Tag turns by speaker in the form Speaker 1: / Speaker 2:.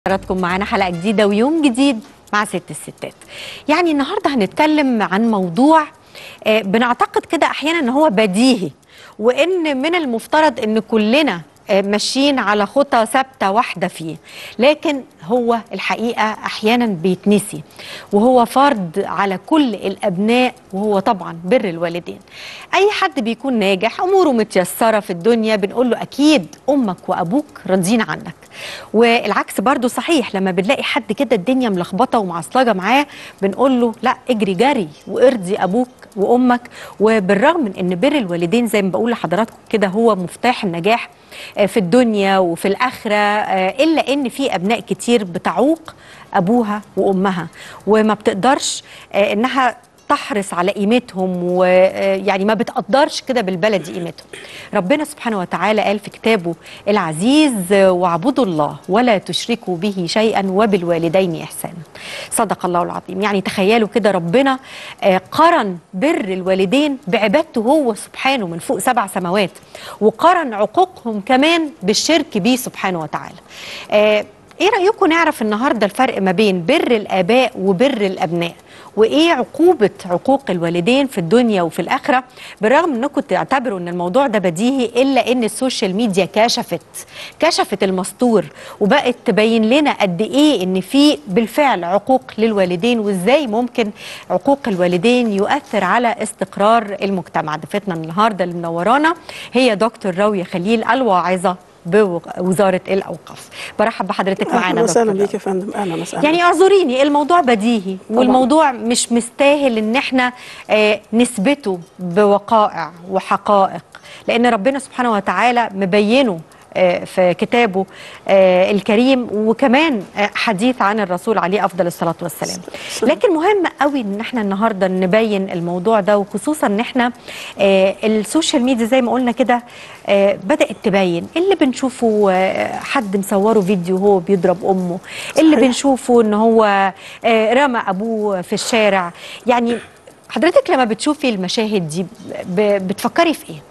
Speaker 1: حضراتكم معانا حلقة جديدة ويوم جديد مع ست الستات يعني النهاردة هنتكلم عن موضوع آه، بنعتقد كده أحيانا أن هو بديهي وأن من المفترض أن كلنا آه، ماشيين على خطى ثابته واحده فيه لكن هو الحقيقه احيانا بيتنسي وهو فرض على كل الابناء وهو طبعا بر الوالدين اي حد بيكون ناجح اموره متيسره في الدنيا بنقول له اكيد امك وابوك راضيين عنك والعكس برضو صحيح لما بنلاقي حد كده الدنيا ملخبطه ومعصلجه معاه بنقول له لا اجري جري وارضي ابوك وامك وبالرغم من ان بر الوالدين زي ما بقول لحضراتكم كده هو مفتاح النجاح آه، في الدنيا وفي الاخره آه، الا ان في ابناء كتير بتعوق ابوها وامها وما بتقدرش آه، انها تحرص على قيمتهم ويعني ما بتقدرش كده بالبلدي قيمتهم ربنا سبحانه وتعالى قال في كتابه العزيز واعبدوا الله ولا تشركوا به شيئا وبالوالدين إحسانا صدق الله العظيم يعني تخيلوا كده ربنا آه، قرن بر الوالدين بعبادته هو سبحانه من فوق سبع سماوات وقرن عقوقهم كمان بالشرك بيه سبحانه وتعالى آه، ايه رأيكم نعرف النهارده الفرق ما بين بر الآباء وبر الأبناء وايه عقوبه عقوق الوالدين في الدنيا وفي الاخره بالرغم انكم تعتبروا ان الموضوع ده بديهي الا ان السوشيال ميديا كشفت كشفت المستور وبقت تبين لنا قد ايه ان في بالفعل عقوق للوالدين وازاي ممكن عقوق الوالدين يؤثر على استقرار المجتمع ضيفتنا النهارده اللي منورانا هي دكتور راويه خليل الواعظه بوزاره الاوقاف برحب بحضرتك معانا
Speaker 2: اهلا وسهلا
Speaker 1: دكتور
Speaker 2: بيك يا فندم اهلا وسهلا
Speaker 1: يعني اعذريني الموضوع بديهي والموضوع مش مستاهل ان احنا آه، نثبته بوقائع وحقائق لان ربنا سبحانه وتعالى مبينه آه، في كتابه آه، الكريم وكمان آه، حديث عن الرسول عليه افضل الصلاه والسلام لكن مهم قوي ان احنا النهارده نبين الموضوع ده وخصوصا ان احنا آه، السوشيال ميديا زي ما قلنا كده آه، بدات تبين اللي بنشوفه آه، حد مصوره فيديو وهو بيضرب امه اللي
Speaker 2: صحيح.
Speaker 1: بنشوفه ان هو آه، رمى ابوه في الشارع يعني حضرتك لما بتشوفي المشاهد دي ب- بتفكري في ايه